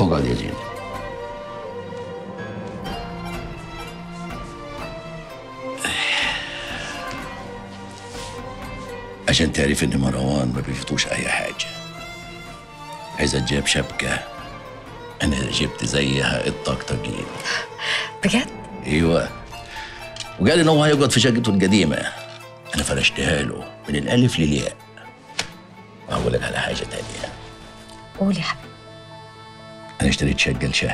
اقعد يا زينب عشان تعرف ان مروان ما بيفوتوش اي حاجه عايزه تجيب شبكه انا جبت زيها الطقطقين بجد ايوه وقال ان هو هيقعد في شقته القديمه انا فرشتها له من الالف للياء وهقول لك على حاجه تانية قول يا حبيبي انا اشتريت شقه لشاهد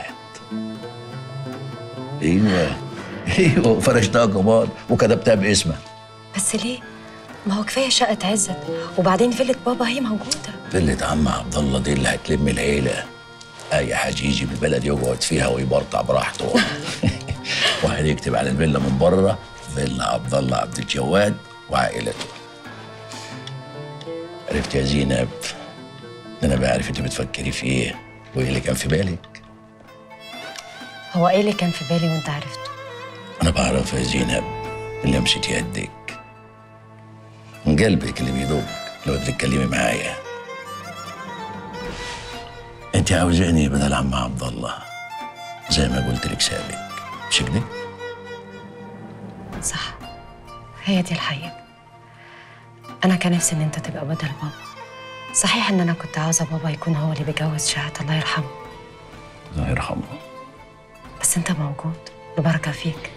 ايوه ايوه وفرشتها كمان وكتبتها باسمه بس ليه ما هو كفايه شقه عزت وبعدين فيلة بابا هي موجوده فيلة عم عبد الله دي اللي هتلم العيله اي حاج يجي من البلد يقعد فيها ويبرطع براحته وهنكتب على الفيلا من بره فيلا عبد الله عبد الجواد وعائلته عرفت يا زينب إن انا بعرف انت بتفكري في ايه وايه اللي كان في بالك هو ايه اللي كان في بالي وانت عرفته انا بعرف يا زينب من لمسة يدك من قلبك اللي بيدق لما بتتكلمي معايا انت عاوزاني بدل عم عبد الله زي ما قلت لك سابق مش كده؟ صح هي دي الحقيقه انا كان نفسي ان انت تبقى بدل بابا صحيح ان انا كنت عاوزه بابا يكون هو اللي بيجوز شهد الله يرحمه الله يرحمه بس انت موجود البركه فيك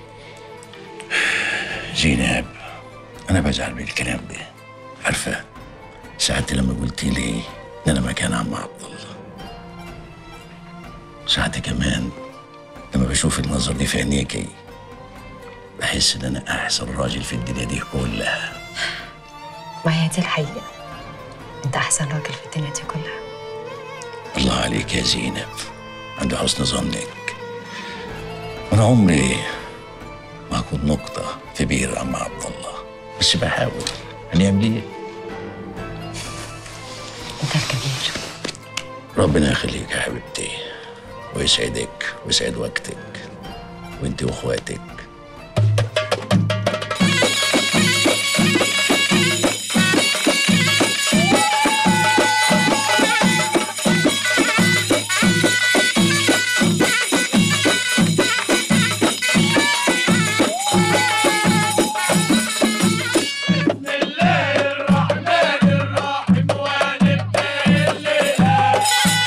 زينب انا بزعل من الكلام ده عارفه ساعات لما قلت لي ان انا مكان عم عبد الله ساعات كمان لما بشوف النظر دي في عينيكي بحس ان انا احسن راجل في الدنيا دي كلها ما هي دي الحقيقه انت احسن راجل في الدنيا دي كلها الله عليك يا زينب عند حسن ظنك انا عمري ما اكون نقطة في بير عم عبد الله بس بحاول هنعمل ايه؟ انت الكبير ربنا يخليك يا حبيبتي ويسعدك ويسعد وقتك وانت واخواتك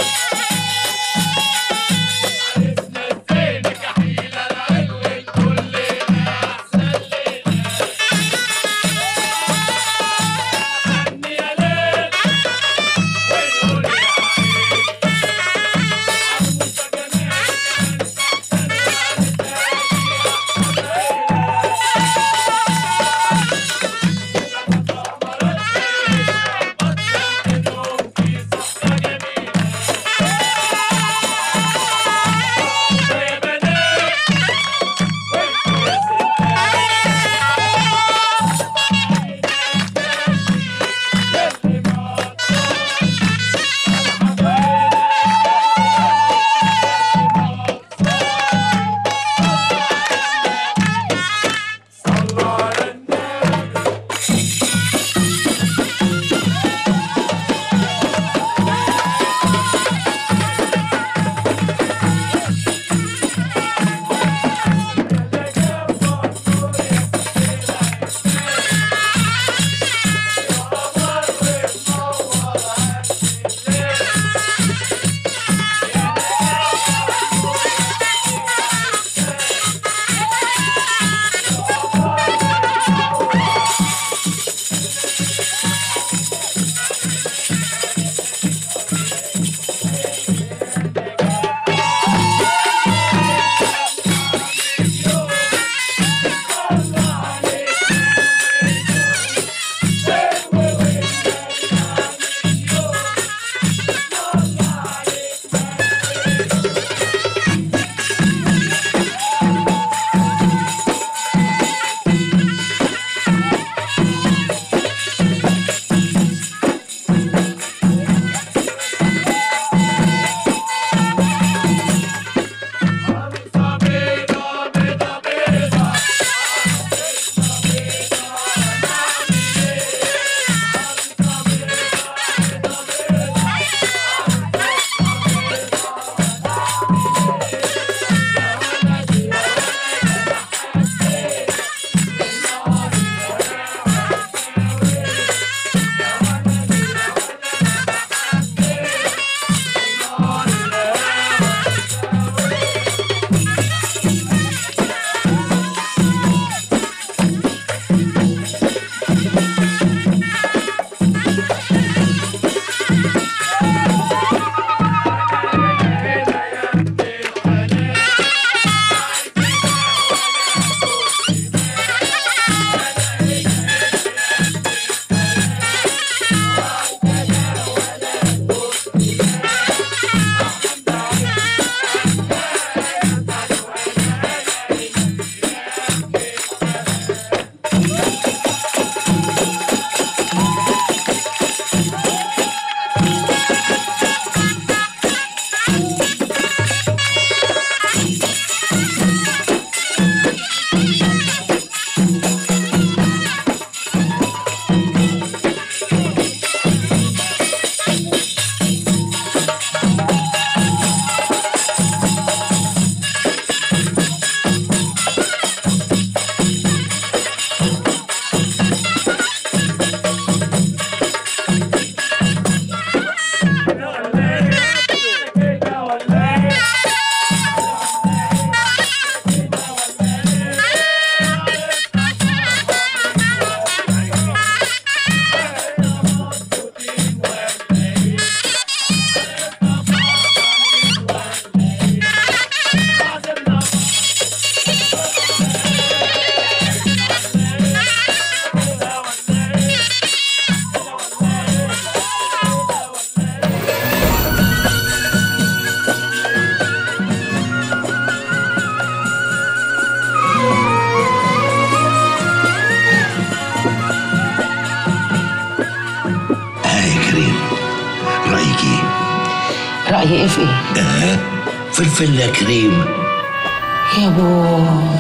كل رايك ايه رايي ايه في ايه اه في الفيلا يا كريم يا بوي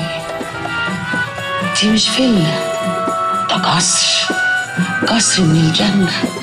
دي مش فيلا ده قصر قصر من الجنه